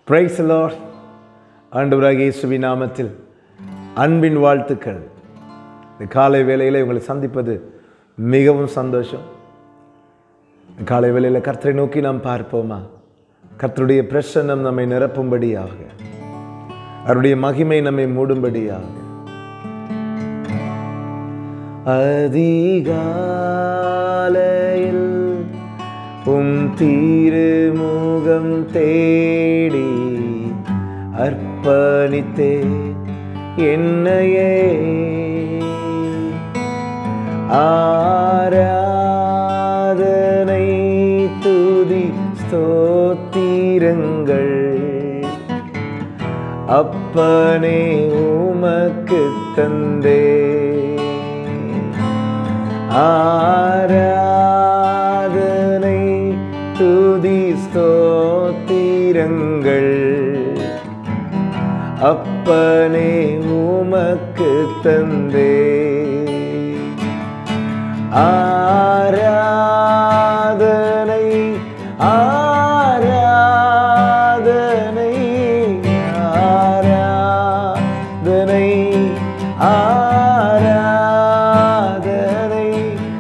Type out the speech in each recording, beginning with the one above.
Price Lord ஆண்டவராக இயேசுவின் நாமத்தில் அன்பின் வாழ்த்துக்கள் இந்த காலை வேளையில் உங்களை சந்திப்பது மிகவும் சந்தோஷம் இந்த காலை வேளையில் கர்த்தரை நோக்கி நாம் பார்ப்போமா கர்த்தருடைய பிரசன்னம் நம்மை நிரப்பும்படியாக அவருடைய மகிமை நம்மை மூடும்படியாக அதிகாலையில் உம் திருமுகம் தேடி அர்ப்பணித்தே என்னையே ஆராதனை துதி ஸ்தோத்திரங்கள் அப்பனே உமக்கு தந்தே ஆராதனை துதி ஸ்தோத்திரங்கள் அப்பனே உமக்கு தந்தே ஆராதனை ஆராதனை ஆராதனை ஆராதனை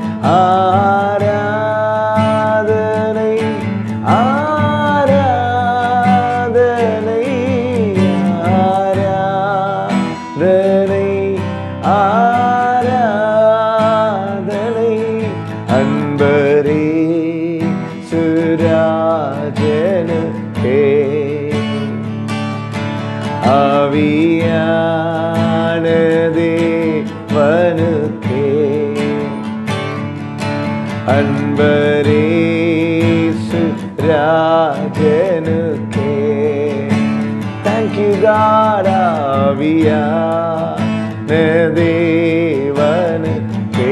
ஆராதனை ஆராதனை ஆராதனை ஆராதனை அன்பரே சுராஜனுக்கே ஆவியானதே வனுக்கே அன்பரே சுராஜனுக்கே தேங்க்யூ காட் ஆவியானதேவனுக்கே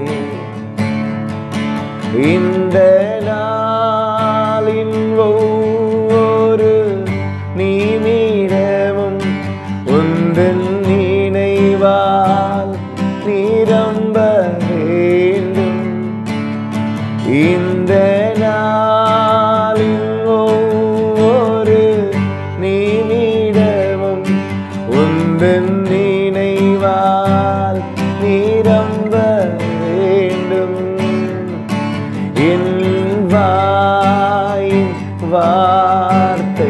இந்த நாளின் ஒவ்வொரு நிமிடமும் உந்தன் நினைவால் நிரம்ப வேண்டும் இந்த நாளின் ஒவ்வொரு நிமிடமும் உந்தன் நினைவால் நிரம்ப வேண்டும் என் வாயின் வார்த்தை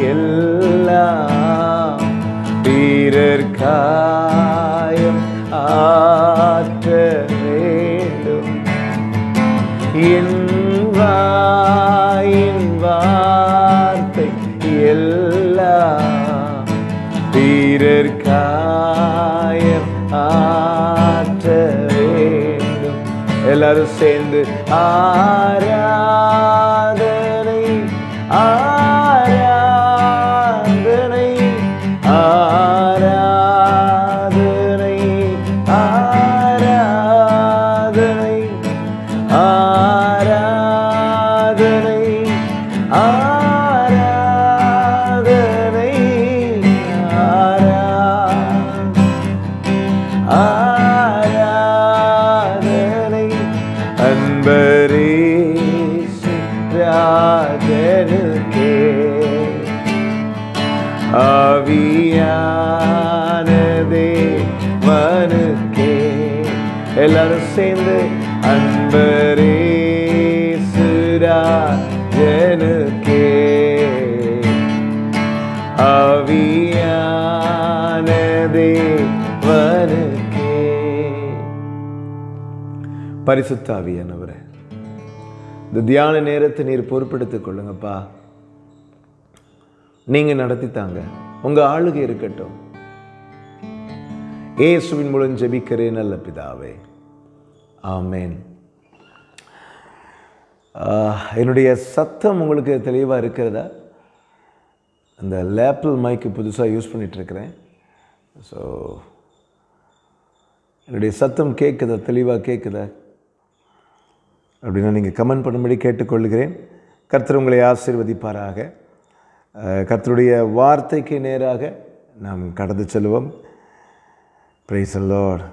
எல்லாம் பிறர் காயம் ஆற்ற வேண்டும் என் வாயின் வார்த்தை எல்லாம் பிறர் காயம் ஆற்ற வேண்டும் எல்லாரும் சேர்ந்து ஆராதனை ஆராதனை ஆராதனை ஆராதனை ஆராதனை ஆராதனை ஆராதனை அன்பரே ராஜனுக்கே ஆவியானதே மனுக்கே எல்லாரும் சேர்ந்து அன்பரே சுராஜனுக்கே ஆவியானதே மனுக்கே பரிசுத்த ஆவியானவரே இந்த தியான நேரத்தை நீர் பொறுப்பெடுத்துக் கொள்ளுங்கப்பா நீங்க நடத்தித்தாங்க உங்க ஆளுகை இருக்கட்டும் இயேசுவின் மூலம் ஜெபிக்கிறேன் நல்ல பிதாவே ஆமேன் ஆஹ், என்னுடைய சத்தம் உங்களுக்கு தெளிவாக இருக்கிறதா அந்த லேப்பிள் மைக்கு புதுசாக யூஸ் பண்ணிட்டு இருக்கிறேன் ஸோ என்னுடைய சத்தம் கேட்குதா தெளிவாக கேட்குதா அப்படின்னா நீங்கள் கமெண்ட் பண்ணும்படி கேட்டுக்கொள்கிறேன் கர்த்தர் உங்களை ஆசீர்வதிப்பாராக அஹ், கர்த்தருடைய வார்த்தைக்கு நேராக நாம் கடந்து செல்வோம் பிரைஸ் லார்ட்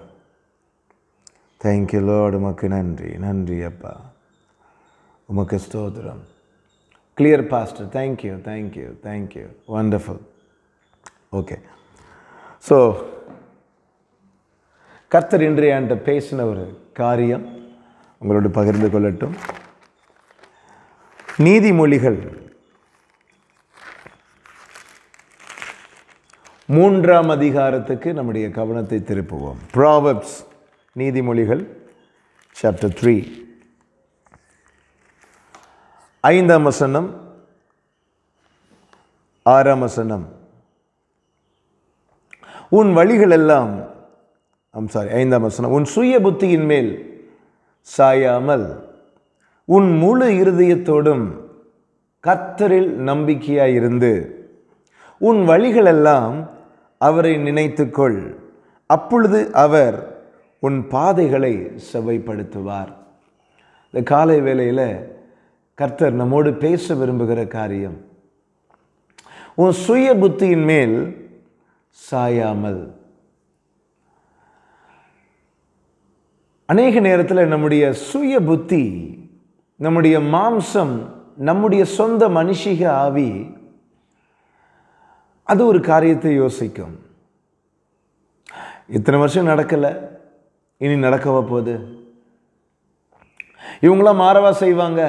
தேங்க்யூ லார்ட் உமக்கு நன்றி நன்றி அப்பா உமக்கு ஸ்தோத்திரம் clear pastor thank you thank you thank you wonderful okay so கர்த்தர் இன்றைய என்கிட்ட பேசின ஒரு காரியம் உங்களோடு பகிர்ந்து கொள்ளட்டும் நீதிமொழிகள் மூன்றாம் அதிகாரத்துக்கு நம்முடைய கவனத்தை திருப்புவோம் ப்ராவப்ஸ் நீதிமொழிகள் சாப்டர் த்ரீ ஐந்தாம் வசனம் ஆறாம் வசனம் உன் வழிகள் எல்லாம் ஐம் சாரி ஐந்தாம் வசனம் உன் சுய புத்தியின் மேல் சாயாமல் உன் முழு இருதயத்தோடும் கர்த்தரில் நம்பிக்கையாயிருந்து உன் வழிகளெல்லாம் அவரை நினைத்துக்கொள் அப்பொழுது அவர் உன் பாதைகளை செவைப்படுத்துவார் இந்த காலை வேளையில் கர்த்தர் நம்மோடு பேச விரும்புகிற காரியம் உன் சுய புத்தியின் மேல் சாயாமல் அநேக நேரத்தில் நம்முடைய சுய புத்தி நம்முடைய மாம்சம் நம்முடைய சொந்த மனுஷிக ஆவி அது ஒரு காரியத்தை யோசிக்கும் இத்தனை வருஷம் நடக்கலை இனி நடக்கவா போகுது இவங்களாம் மாறவா செய்வாங்க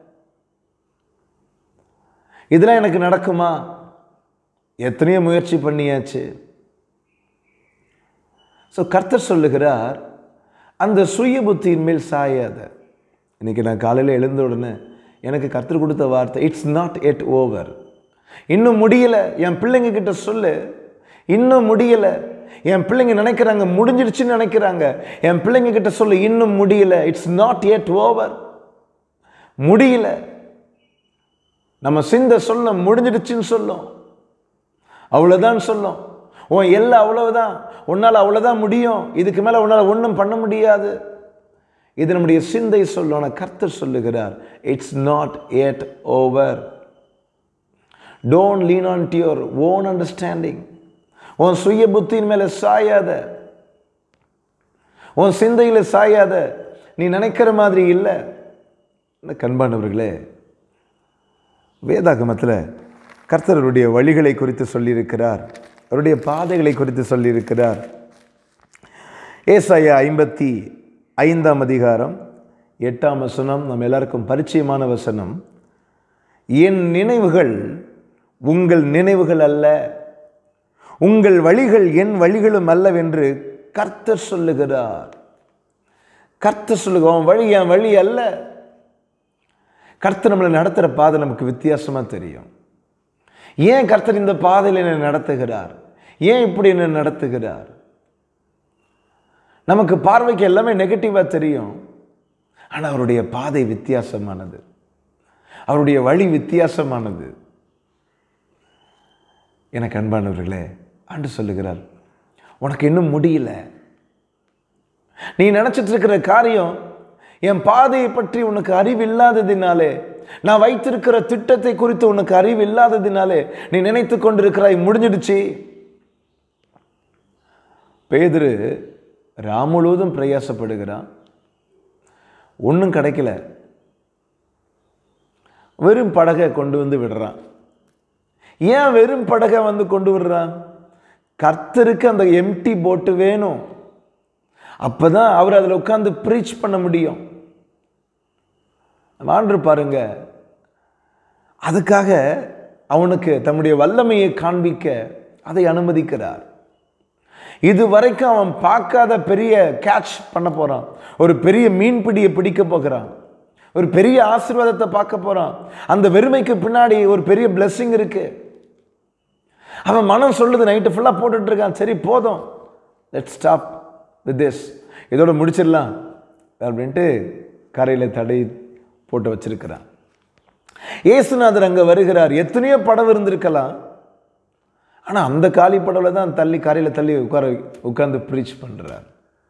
இதெல்லாம் எனக்கு நடக்குமா எத்தனையோ முயற்சி பண்ணியாச்சு ஸோ கர்த்தர் சொல்லுகிறார் அந்த சுய புத்தியின் மேல் சாயாத இன்னைக்கு நான் காலையில் எழுந்த உடனே எனக்கு கர்த்தர் கொடுத்த வார்த்தை இட்ஸ் நாட் எட் ஓவர் இன்னும் முடியல என் பிள்ளைங்க கிட்ட சொல்லு இன்னும் முடியல என் பிள்ளைங்க நினைக்கிறாங்க முடிஞ்சிடுச்சுன்னு நினைக்கிறாங்க என் பிள்ளைங்க கிட்ட சொல்லு இன்னும் முடியல இட்ஸ் நாட் எட் ஓவர் முடியல நம்ம சிந்த சொல்ல முடிஞ்சிடுச்சுன்னு சொல்லும் அவ்வளோதான் சொல்லும் உன் எல்லாம் அவ்வளவுதான் உன்னால் அவ்வளோதான் முடியும் இதுக்கு மேலே உன்னால் ஒன்றும் பண்ண முடியாது இது நம்முடைய சிந்தை சொல்லும் ஆனால் கர்த்தர் சொல்லுகிறார் it's not yet over don't lean on to your own understanding உன் சுய புத்தியின் மேலே சாயாத உன் சிந்தையில் சாயாத நீ நினைக்கிற மாதிரி இல்லை கண்பானவர்களே வேதாகமத்தில் கர்த்தருடைய வழிகளை குறித்து சொல்லியிருக்கிறார் அவருடைய பாதைகளை குறித்து சொல்லியிருக்கிறார் ஏசாயா ஐம்பத்தி ஐந்தாம் அதிகாரம் எட்டாம் வசனம் நம்ம எல்லாருக்கும் பரிச்சயமான வசனம் என் நினைவுகள் உங்கள் நினைவுகள் அல்ல உங்கள் வழிகள் என் வழிகளும் அல்லவென்று கர்த்தர் சொல்லுகிறார் கர்த்தர் சொல்லுக உன் வழி என் வழி அல்ல கர்த்தர் நம்மளை நடத்துகிற பாதை நமக்கு வித்தியாசமாக தெரியும் ஏன் கர்த்தர் இந்த பாதையில் என்னை நடத்துகிறார் ஏன் இப்படி என்ன நடத்துகிறார் நமக்கு பார்வைக்கு எல்லாமே நெகட்டிவாக தெரியும் ஆனால் அவருடைய பாதை வித்தியாசமானது அவருடைய வழி வித்தியாசமானது எனக்கு அன்பானவர்களே ஆண்டு சொல்லுகிறார் உனக்கு இன்னும் முடியல நீ நினச்சிட்டு இருக்கிற காரியம் என் பாதையை பற்றி உனக்கு அறிவு இல்லாததினாலே நான் வைத்திருக்கிற திட்டத்தை குறித்து உனக்கு அறிவு இல்லாததினாலே நீ நினைத்து கொண்டிருக்கிறாய் முடிஞ்சிடுச்சு பேதுரு ராமுழுவதும் பிரயாசப்படுகிறான் ஒன்றும் கிடைக்கல வெறும் படகை கொண்டு வந்து விடுறான் ஏன் வெறும் படகை வந்து கொண்டு விடுறான் கர்த்தருக்கு அந்த எம்டி போட்டு வேணும் அப்பதான் அவர் அதில் உட்காந்து ப்ரீச் பண்ண முடியும் வாழ்ந்து பாருங்க அதுக்காக அவனுக்கு தம்முடைய வல்லமையை காண்பிக்க அதை அனுமதிக்கிறார் இது வரைக்கும் அவன் பார்க்காத பெரிய கேட்ச் பண்ண போறான் ஒரு பெரிய மீன்பிடியை பிடிக்க போகிறான் ஒரு பெரிய ஆசீர்வாதத்தை பார்க்க போறான் அந்த வெறுமைக்கு பின்னாடி ஒரு பெரிய பிளெஸ்ஸிங் இருக்கு அவன் மனம் சொல்லுது நைட்டு ஃபுல்லாக போட்டுட்டு இருக்கான் சரி போதும் லெட் ஸ்டாப் வித் திஸ் இதோட முடிச்சிடலாம் அப்படின்ட்டு கரையில் தடை போட்டு வச்சிருக்கிறான் ஏசுநாதர் அங்கே வருகிறார் எத்தனையோ படம் இருந்திருக்கலாம் ஆனால் அந்த காலி படவில் தான் தள்ளி கரையில் தள்ளி உட்கார உட்கார்ந்து ப்ரீச் பண்ணுறார்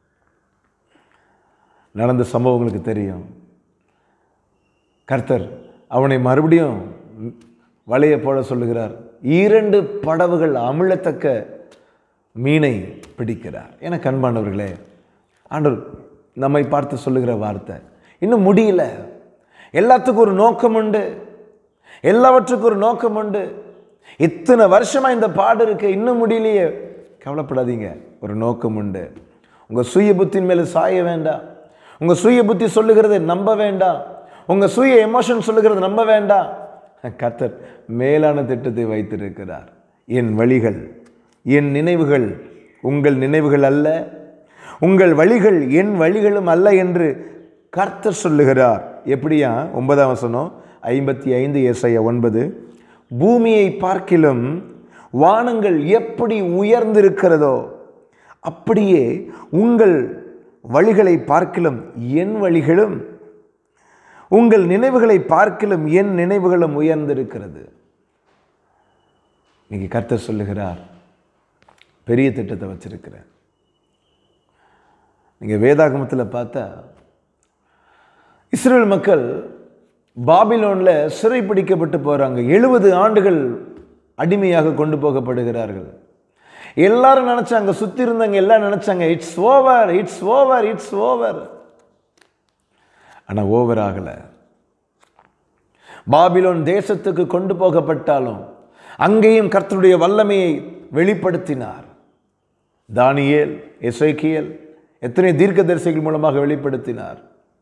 நடந்த சம்பவங்களுக்கு தெரியும் கர்த்தர் அவனை மறுபடியும் வலையை போட சொல்லுகிறார் இரண்டு படவுகள் அமிழத்தக்க மீனை பிடிக்கிறார் என கண்பானவர்களே ஆண்டவர் நம்மை பார்த்து சொல்லுகிற வார்த்தை இன்னும் முடியல எல்லாத்துக்கும் ஒரு நோக்கம் உண்டு எல்லாவற்றுக்கும் ஒரு நோக்கம் உண்டு இத்தனை வருஷமா இந்த பாடு இருக்கு இன்னும் முடியலையே கவலைப்படாதீங்க ஒரு நோக்கம் உண்டு உங்க சுய புத்தின் மேல சாய வேண்டாம் உங்க சுய புத்தி சொல்லுகிறதை நம்ப வேண்டாம் உங்க சுய எமோஷன் சொல்லுகிறதை நம்ப வேண்டாம் கர்த்தர் மேலான திட்டத்தை வைத்திருக்கிறார் என் வழிகள் என் நினைவுகள் உங்கள் நினைவுகள் அல்ல உங்கள் வழிகள் என் வழிகளும் அல்ல என்று கர்த்தர் சொல்லுகிறார் எப்படியா ஒன்பதாம் வசனம் ஐம்பத்தி ஐந்து ஏசைய ஒன்பது பூமியை பார்க்கிலும் வானங்கள் எப்படி உயர்ந்திருக்கிறதோ அப்படியே உங்கள் வழிகளை பார்க்கிலும் என் வழிகளும் உங்கள் நினைவுகளை பார்க்கிலும் என் நினைவுகளும் உயர்ந்திருக்கிறது இன்னைக்கு கர்த்தர் சொல்லுகிறார் பெரிய திட்டத்தை வச்சிருக்கிறேன் நீங்கள் வேதாகமத்தில் பார்த்தா இஸ்ரேல் மக்கள் பாபிலோனில் சிறைப்பிடிக்கப்பட்டு போகிறாங்க எழுபது ஆண்டுகள் அடிமையாக கொண்டு போகப்படுகிறார்கள் எல்லாரும் நினச்சாங்க சுற்றி இருந்தவங்க எல்லாம் நினச்சாங்க it's over it's over it's over ஆனால் ஓவர் ஆகலை பாபிலோன் தேசத்துக்கு கொண்டு போகப்பட்டாலும் அங்கேயும் கர்த்தருடைய வல்லமையை வெளிப்படுத்தினார் தானியேல் எசைக்கியல் எத்தனை தீர்க்கதரிசிகள் மூலமாக வெளிப்படுத்தினார்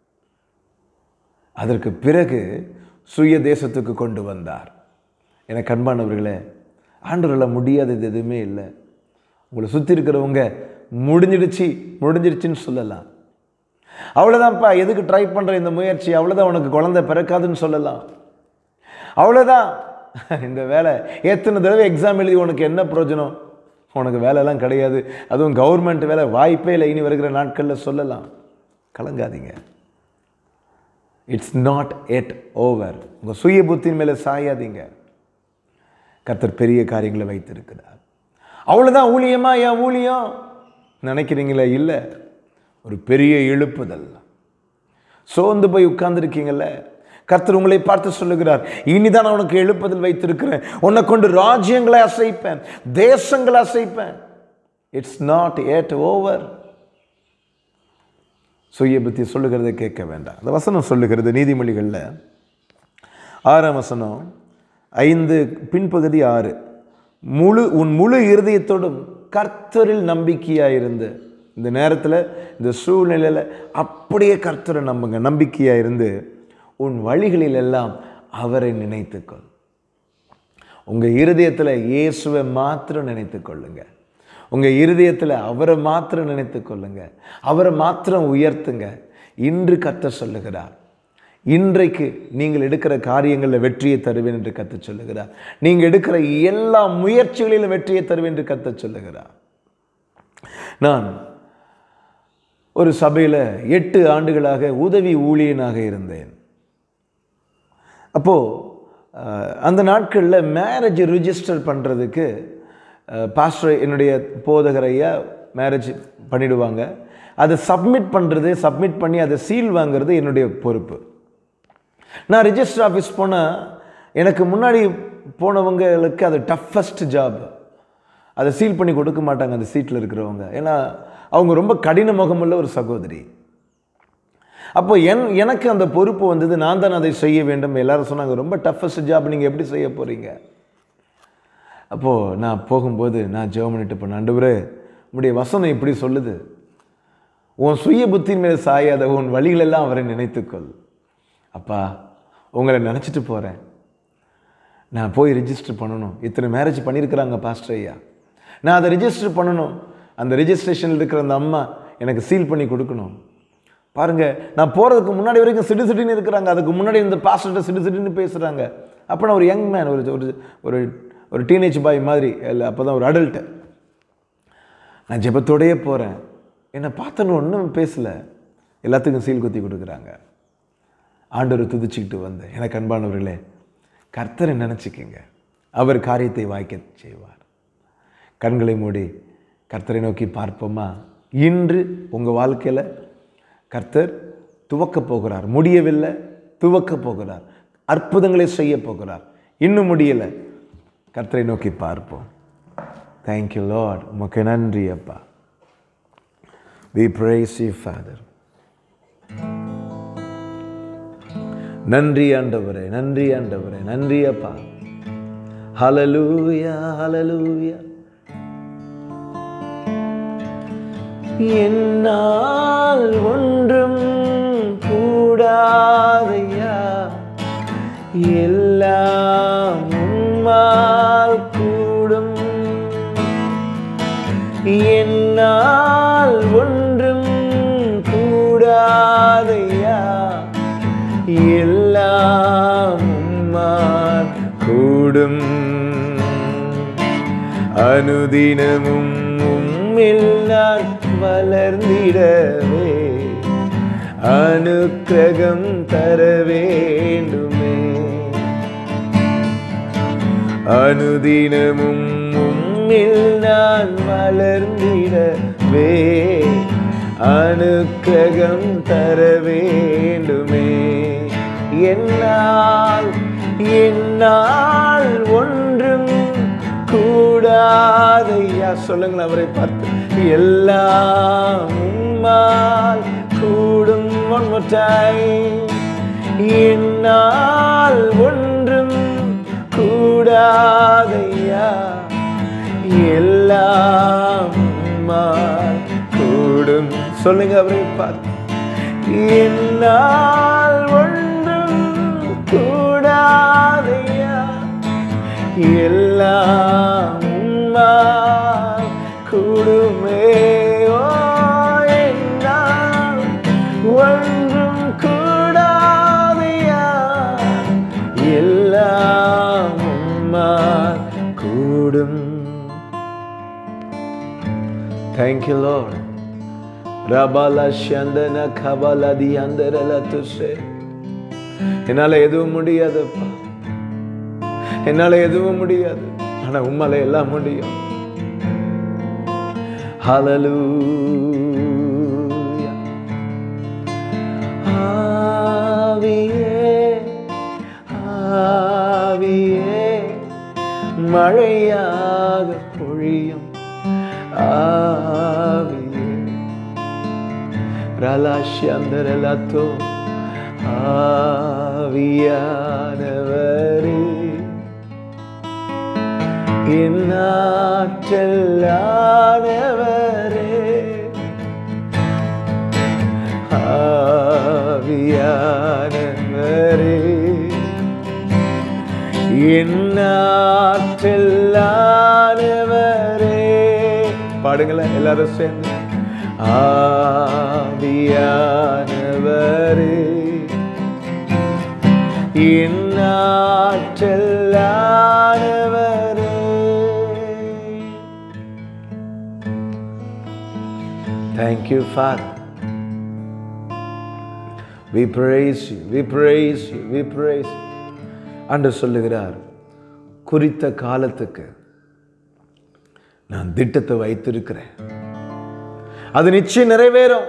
அதற்கு பிறகு சுய தேசத்துக்கு கொண்டு வந்தார் என கண்பானவர்களே ஆண்டவர்களால் முடியாதது எதுவுமே இல்லை உங்களை சுற்றி இருக்கிறவங்க முடிஞ்சிடுச்சு முடிஞ்சிடுச்சுன்னு சொல்லலாம் அவ்வளோதான்ப்பா எதுக்கு ட்ரை பண்ணுற இந்த முயற்சி அவ்வளோதான் உனக்கு குழந்தை பிறக்காதுன்னு சொல்லலாம் அவ்வளோதான் இந்த வேலை எத்தனை தடவை எக்ஸாம் எழுதி உனக்கு என்ன பிரயோஜனம் உனக்கு வேலைலாம் கிடையாது அதுவும் கவர்மெண்ட் வேலை வாய்ப்பே இல்லை இனி வருகிற நாட்களில் சொல்லலாம் கலங்காதீங்க இட்ஸ் நாட் எட் ஓவர் உங்கள் சுய புத்தின் மேலே சாயாதீங்க கர்த்தர் பெரிய காரியங்களை வைத்திருக்கிறார் அவ்வளோதான் ஊழியமா என் ஊழியம் நினைக்கிறீங்களே இல்லை ஒரு பெரிய எழுப்புதல் சோர்ந்து போய் உட்கார்ந்துருக்கீங்கல்ல கர்த்தர் உங்களை பார்த்து சொல்லுகிறார் இனிதான் நான் உனக்கு எழுப்புதல் வைத்திருக்கிறேன் உன்னை கொண்டு ராஜ்யங்களை அசைப்பேன் தேசங்களை அசைப்பேன் இட்ஸ் நாட் எட் ஓவர் சுய புத்தி சொல்லுகிறதை கேட்க வேண்டாம் அந்த வசனம் சொல்லுகிறது நீதிமொழிகளில் ஆறாம் வசனம் ஐந்து பின்பகுதி ஆறு முழு உன் முழு இருதயத்தோடும் கர்த்தரில் நம்பிக்கையாக இந்த நேரத்தில் இந்த சூழ்நிலையில் அப்படியே கர்த்தரை நம்புங்க நம்பிக்கையாக இருந்து உன் வழிகளில் எல்லாம் அவரை நினைத்துக்கொள் உங்கள் இருதயத்தில் இயேசுவை மாத்திரம் நினைத்துக் கொள்ளுங்க உங்கள் இருதயத்தில் அவரை மாத்திரம் நினைத்துக் கொள்ளுங்க அவரை மாத்திரம் உயர்த்துங்க இன்று கத்த சொல்லுகிறார் இன்றைக்கு நீங்கள் எடுக்கிற காரியங்களில் வெற்றியை தருவேன் என்று கத்த சொல்லுகிறார் நீங்கள் எடுக்கிற எல்லா முயற்சிகளிலும் வெற்றியை தருவேன் என்று கத்த சொல்லுகிறார் நான் ஒரு சபையில் எட்டு ஆண்டுகளாக உதவி ஊழியனாக இருந்தேன் அப்போது அந்த நாட்களில் மேரேஜ் ரிஜிஸ்டர் பண்ணுறதுக்கு பாஸ்டர் என்னுடைய போதகர் ஐயா மேரேஜ் பண்ணிடுவாங்க அதை சப்மிட் பண்ணுறது சப்மிட் பண்ணி அதை சீல் வாங்குறது என்னுடைய பொறுப்பு நான் ரிஜிஸ்டர் ஆஃபீஸ் போனால் எனக்கு முன்னாடி போனவங்களுக்கு அது டஃபஸ்ட் ஜாப் அதை சீல் பண்ணி கொடுக்க மாட்டாங்க அந்த சீட்டில் இருக்கிறவங்க ஏன்னா அவங்க ரொம்ப கடின முகமுள்ள ஒரு சகோதரி அப்போ என் எனக்கு அந்த பொறுப்பு வந்தது நான் தான் அதை செய்ய வேண்டும் எல்லாரும் சொன்னாங்க ரொம்ப டஃபஸ்ட் ஜாப் நீங்கள் எப்படி செய்ய போகிறீங்க அப்போது நான் போகும்போது நான் ஜெபம் பண்ணிட்டு போனேன் ஆண்டவரே உடைய வசனம் இப்படி சொல்லுது உன் சுய புத்தின் மேலே சாயாத உன் வழிகளெல்லாம் அவரை நினைத்துக்கொள் அப்பா உங்களை நினச்சிட்டு போகிறேன் நான் போய் ரிஜிஸ்டர் பண்ணணும் இத்தனை மேரேஜ் பண்ணியிருக்கிறாங்க பாஸ்டர் ஐயா நான் அதை ரிஜிஸ்டர் பண்ணணும் அந்த ரிஜிஸ்ட்ரேஷனில் இருக்கிற அந்த அம்மா எனக்கு சீல் பண்ணி கொடுக்கணும் பாருங்க நான் போகிறதுக்கு முன்னாடி வரைக்கும் சிடு சிடுன்னு இருக்கிறாங்க அதுக்கு முன்னாடி இந்த பாஸ்டர்கிட்ட சிடு சிடுன்னு பேசுகிறாங்க அப்போ நான் ஒரு யங் மேன் ஒரு ஒரு ஒரு ஒரு டீனேஜ் பாய் மாதிரி இல்லை அப்போ தான் ஒரு அடல்ட்டு நான் ஜெபத்தோடையே போகிறேன் என்னை பார்த்தோன்னு ஒன்றும் பேசலை எல்லாத்துக்கும் சீல் குத்தி கொடுக்குறாங்க ஆண்டவர் துதிச்சுக்கிட்டு வந்தேன் எனக்கு அன்பானவர்களே கர்த்தரை நினச்சிக்கங்க அவர் காரியத்தை வாய்க்க செய்வார் கண்களை மூடி கர்த்தரை நோக்கி பார்ப்போமா இன்று உங்கள் வாழ்க்கையில் கர்த்தர் துவக்கப் போகிறார் முடியவில்லை துவக்கப் போகிறார் அற்புதங்களை செய்ய போகிறார் இன்னும் முடியலை கர்த்தரை நோக்கி பார்ப்போம் தேங்க்யூ லார்ட் உமக்கு நன்றி அப்பா வி praise you ஃபாதர் நன்றி ஆண்டவரே நன்றி ஆண்டவரே நன்றி அப்பா ஹலலூயா ஹலலூயா என்னால் ஒன்றும் கூடாதையா எல்லாம் உம்மால் கூடும் என்னால் ஒன்றும் கூடாதையா எல்லாம் உம்மால் கூடும் அனுதினமும் உம்மில் நான் வளர்ந்திடவே அனுக்கிரகம் தர வேண்டுமே அனுதினமும் உம்மில் நான் வளர்ந்திடவே அனுக்கிரகம் தர வேண்டுமே என்னால் என்னால் ஒன்றும் கூடாதையா சொல்லுங்கள் அவரை பார்த்து எல்லாம் உம்மால் கூடும் one more time. என்னால் ஒன்றும் கூடாதையா எல்லாம் உம்மால் கூடும் சொல்லுங்க அவரை பார்த்து என்னால் ஒன்றும் கூடாதையா எல்லாம் உம்மால் கூடுமே ஓ என்னால் ஒன்றும் கூடாதையா எல்லாம் உம்மால் கூடும் Thank you, Lord. ரபாலா சந்தன கபாலதி அந்தரல துசே என்னால எதுவும் முடியாதுப்பா என்னால எதுவும் முடியாது ஆனா உம்மால எல்லாம் முடியும் ஹalleluya ஆவியே ஆவியே மழையாக பொழியும் ஆவியே ரலாஷியந்தரலத்தோ ஆவியானவரே என்னாற்றலானவரே ஆவியானவரே என்னாற்றலானவரே பாடுங்களேன் எல்லாரும் சேர்ந்து ஆவியானவரே என்னாற்றலானவரே Thank you, Father. We praise you, we praise you, we praise you. அன்று சொல்லுகிறார் குறித்த காலத்துக்கு நான் திட்டத்தை வைத்திருக்கிறேன் அது நிச்சயம் நிறைவேறும்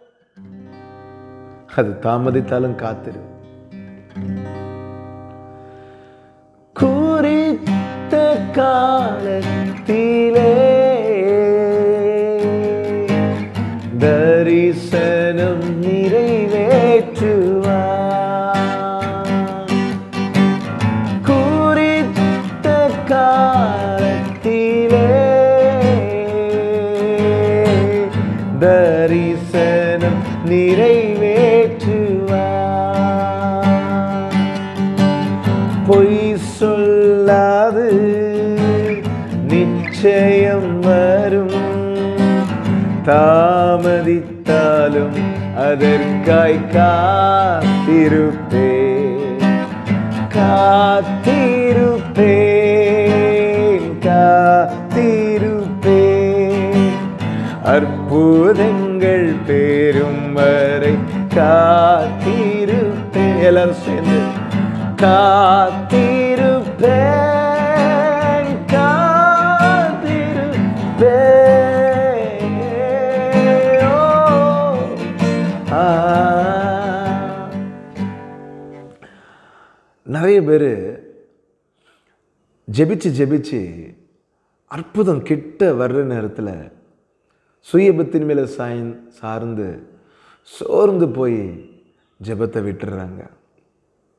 அது தாமதித்தாலும் காத்திரு குறித்த காலத்திலே தரிசனம் நிறைவேற்றுவார் குறித்த காலத்திலே தரிசனம் நிறைவேற்றுவார் பொய் சொல்லாது நிச்சயம் வரும் தாமதித்தாலும் அதற்காய் காத்திருப்பே காத்திருப்பேன் காத்திருப்பேன் அற்புதங்கள் பேரும் வரை காத்திருப்பேன் எல்லாரும் சேர்ந்து காத்திருப்பேன் காத்திருப்பேன் ஓ, ஆ. நிறைய பேர் ஜெபிச்சு ஜெபிச்சு அற்புதம் கிட்ட வர்ற நேரத்தில் சுயபத்தின் மேலே சாய்ந் சார்ந்து சோர்ந்து போய் ஜெபத்தை விட்டுறாங்க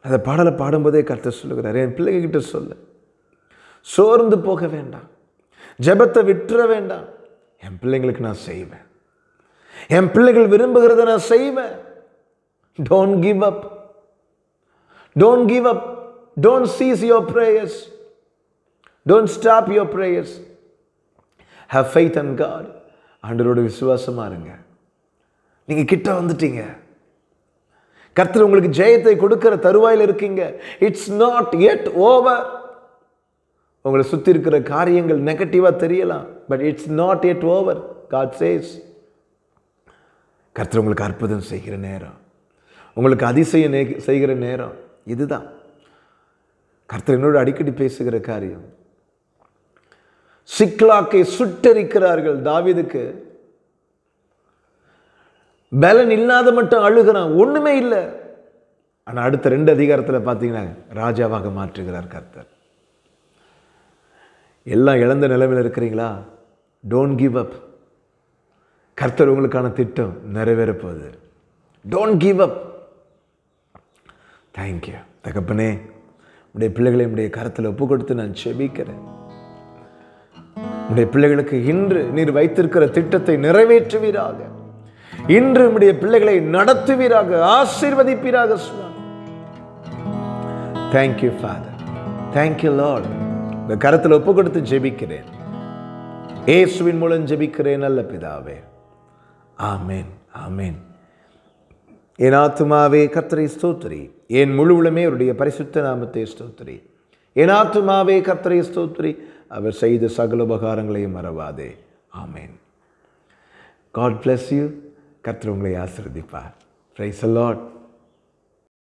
அந்த பாடலை பாடும்போதே கர்த்தர் சொல்லுகிறார் என் பிள்ளைகிட்ட சொல்லு சோர்ந்து போக வேண்டாம் ஜெபத்தை விட்டுற வேண்டாம் என் பிள்ளைங்களுக்கு நான் செய்வேன் என் பிள்ளைகள் விரும்புகிறத நான் செய்வேன் don't give up don't give up don't cease your prayers don't stop your prayers have faith and God ஆண்டரோட விசுவாசமாக இருங்க நீங்கள் கிட்ட வந்துட்டீங்க கர்த்தர் உங்களுக்கு ஜெயத்தை கொடுக்கிற தருவாயில் இருக்கீங்க இட்ஸ் நாட் yet ஓவர் உங்களை சுற்றி இருக்கிற காரியங்கள் நெகட்டிவாக தெரியலாம் but it's not yet over God says கர்த்தர் உங்களுக்கு அற்புதம் செய்கிற நேரம் உங்களுக்கு அதிசயம் நே- செய்கிற நேரம் இதுதான் கர்த்தர் என்னோடு அடிக்கடி பேசுகிற காரியம் சிக்லாக்கை சுட்டரிக்கிறார்கள் தாவீதுக்கு பலன் இல்லாத மட்டும் அழுகிறான் ஒண்ணுமே இல்லை ஆனா அடுத்த ரெண்டு அதிகாரத்தில் பார்த்தீங்கன்னா ராஜாவாக மாற்றுகிறார் கர்த்தர் எல்லாம் இழந்த நிலைமையில் இருக்கிறீங்களா டோன்ட் கிவ் அப் கர்த்தர் உங்களுக்கான திட்டம் நிறைவேற போகுது டோன்ட் கிவ் அப் தேங்க்யூ தகப்பனே உடைய பிள்ளைகளை உடைய கரத்தில் ஒப்பு கொடுத்து நான் செபிக்கிறேன் உடைய பிள்ளைகளுக்கு இன்று நீர் வைத்திருக்கிற திட்டத்தை நிறைவேற்றுவீராக இன்று உடைய பிள்ளைகளை நடத்துவீராக ஆசீர்வதிப்பீராக சுவாமி தேங்க்யூ ஃபாதர் தேங்க்யூ லார்ட் இந்த கரத்தில் ஒப்பு கொடுத்து ஜெபிக்கிறேன் இயேசுவின் மூலம் ஜெபிக்கிறேன் நல்ல பிதாவே ஆமென் ஆமென் என் ஆத்துமாவே கர்த்தரை ஸ்தோத்திரி என் முழு உளமே அவருடைய பரிசுத்த நாமத்தை ஸ்தோத்திரி என் ஆத்துமாவே கர்த்தரை ஸ்தோத்திரி அவர் செய்த சகல உபகாரங்களையும் மறவாதே ஆமென் காட் bless யூ கர்த்தர் உங்களை ஆசிர்வதிப்பார் பிரைஸ் லார்ட்